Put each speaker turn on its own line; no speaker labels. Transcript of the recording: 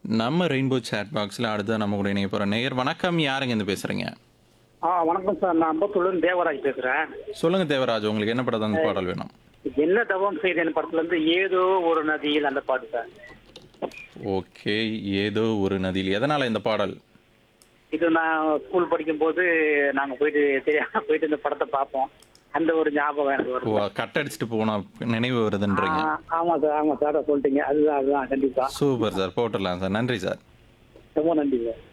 நம்ம rainbow chat பாக்ஸில் அடுத்த நம்ம கூட இணைய போகிற நேயர் வணக்கம் யாருங்க இருந்து பேசுகிறீங்க
ஆ வணக்கம் சார் நான் அம்பத்தூர்லேருந்து தேவராஜ் பேசுகிறேன்
சொல்லுங்கள் தேவராஜ் உங்களுக்கு என்ன படத்தை அந்த பாடல் வேணும்
என்ன தவம் செய்தேன் படத்துலேருந்து ஏதோ ஒரு நதியில் அந்த பாட்டு சார்
ஓகே ஏதோ ஒரு நதியில் எதனால் இந்த பாடல்
இது நான் ஸ்கூல் படிக்கும்போது நாங்கள் போயிட்டு தெரியாம போயிட்டு இந்த படத்தை பார்ப்போம் அந்த ஒரு ஞாபகம் எனக்கு
ஓ
வரும்
கட் அடிச்சுட்டு போன நினைவு வருதுன்றீங்க
ஆ, ஆமா சார் ஆமா சார் அதான் சொல்லிட்டீங்க அதுதான் அதுதான் கண்டிப்பா
சூப்பர் சார் போட்டுடலாம் சார் நன்றி சார்
ரொம்ப நன்றி சார்